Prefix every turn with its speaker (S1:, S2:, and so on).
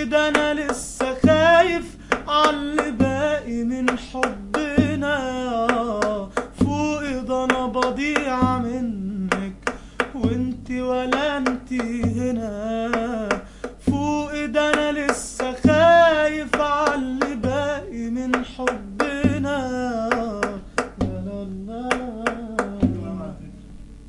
S1: ده انا لسه خايف عاللي باقي من حبنا فوق ده انا بضيع منك وانت ولا انت هنا